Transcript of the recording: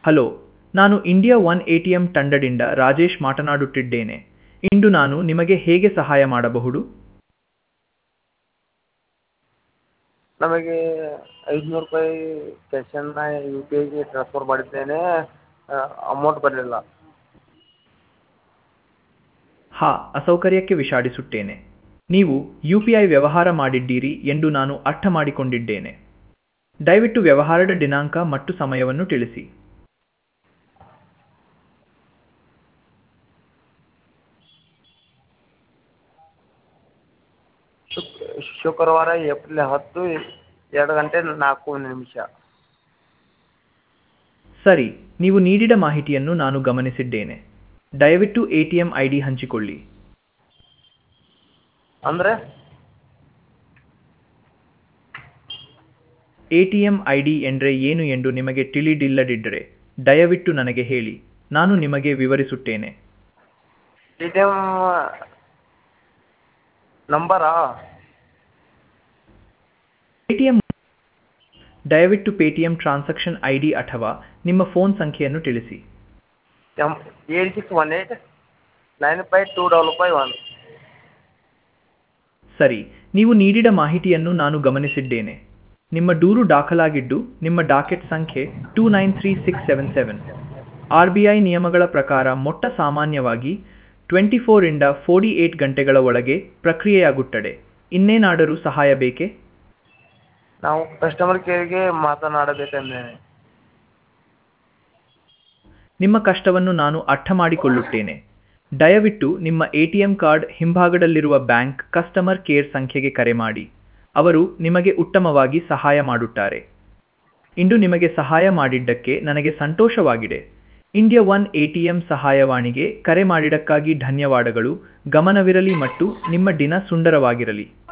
hello ನಾನು India one A T M ತಂಡದಿಂದ ರಾಜೇಶ್ ಮಾತನಾಡುತ್ತಿದ್ದೇನೆ ಇಂದು ನಾನು ನಿಮಗೆ ಹೇಗೆ ಸಹಾಯ ಮಾಡಬಹುದು ನಮಗೆ ಐದುನೂರು ರೂಪಾಯಿ ಕ್ಯಾಶನ್ನು ಯು ಪಿ ಐಗೆ ಟ್ರಾನ್ಸ್ಫರ್ ಮಾಡಿದ್ದೇನೆ ಅಮೌಂಟ್ ಬರಲಿಲ್ಲ ಹಾ ಅಸೌಕರ್ಯಕ್ಕೆ ವಿಷಾದಿಸುತ್ತೇನೆ ನೀವು ಯು ಪಿ ಐ ವ್ಯವಹಾರ ಮಾಡಿದ್ದೀರಿ ಎಂದು ನಾನು ಅರ್ಥ ಮಾಡಿಕೊಂಡಿದ್ದೇನೆ ದಯವಿಟ್ಟು ವ್ಯವಹಾರದ ದಿನಾಂಕ ಮತ್ತು ಸಮಯವನ್ನು ತಿಳಿಸಿ ಶುಕ್ ಶುಕ್ರವಾರ ಏಪ್ರಿಲ್ ಹತ್ತು ಎರಡು ಗಂಟೆ ನಾಲ್ಕು ನಿಮಿಷ ಸರಿ ನೀವು ನೀಡಿದ ಮಾಹಿತಿಯನ್ನು ನಾನು ಗಮನಿಸಿದ್ದೇನೆ ದಯವಿಟ್ಟು A T M I D ಹಂಚಿಕೊಳ್ಳಿ ಅಂದರೆ A T M I D ಎಂದರೆ ಏನು ಎಂದು ನಿಮಗೆ ತಿಳಿದಿಲ್ಲದಿದ್ದರೆ ದಯವಿಟ್ಟು ನನಗೆ ಹೇಳಿ ನಾನು ನಿಮಗೆ ವಿವರಿಸುತ್ತೇನೆ ಟಿ ಟಿ ಎಮ್ ನಂಬರಾ ಪೇಟಿಎಂ ದಯವಿಟ್ಟು ಪೇಟಿಎಂ ಟ್ರಾನ್ಸಾಕ್ಷನ್ ಐ ಡಿ ಅಥವಾ ನಿಮ್ಮ ಫೋನ್ ಸಂಖ್ಯೆಯನ್ನು ತಿಳಿಸಿ M eight six one eight nine five two double five one ಸರಿ ನೀವು ನೀಡಿದ ಮಾಹಿತಿಯನ್ನು ನಾನು ಗಮನಿಸಿದ್ದೇನೆ ನಿಮ್ಮ ದೂರು ದಾಖಲಾಗಿದ್ದು ನಿಮ್ಮ ಡಾಕೆಟ್ ಸಂಖ್ಯೆ two nine three six seven seven R B I ನಿಯಮಗಳ ಪ್ರಕಾರ ಮೊಟ್ಟ ಸಾಮಾನ್ಯವಾಗಿ ಟ್ವೆಂಟಿ ಫೋರಿಂದ ಫೋರ್ಟಿ ಏಟ್ ಗಂಟೆಗಳ ಒಳಗೆ ಪ್ರಕ್ರಿಯೆಯಾಗುತ್ತದೆ ಇನ್ನೇನಾದರೂ ಸಹಾಯ ಬೇಕೇ ನಾವು ಕಸ್ಟಮರ್ ಕೇರಿಗೆ ಮಾತನಾಡಬೇಕೆಂದೇನೆ ನಿಮ್ಮ ಕಷ್ಟವನ್ನು ನಾನು ಅರ್ಥ ಮಾಡಿಕೊಳ್ಳುತ್ತೇನೆ ದಯವಿಟ್ಟು ನಿಮ್ಮ ಎ ಟಿ ಎಂ ಕಾರ್ಡ್ ಹಿಂಭಾಗದಲ್ಲಿರುವ ಬ್ಯಾಂಕ್ ಕಸ್ಟಮರ್ ಕೇರ್ ಸಂಖ್ಯೆಗೆ ಕರೆ ಮಾಡಿ ಅವರು ನಿಮಗೆ ಉತ್ತಮವಾಗಿ ಸಹಾಯ ಮಾಡುತ್ತಾರೆ ಇಂದು ನಿಮಗೆ ಸಹಾಯ ಮಾಡಿದ್ದಕ್ಕೆ ನನಗೆ ಸಂತೋಷವಾಗಿದೆ India one A T M ಸಹಾಯವಾಣಿಗೆ ಕರೆ ಮಾಡಿದ್ದಕ್ಕಾಗಿ ಧನ್ಯವಾದಗಳು ಗಮನವಿರಲಿ ಮತ್ತು ನಿಮ್ಮ ದಿನ ಸುಂದರವಾಗಿರಲಿ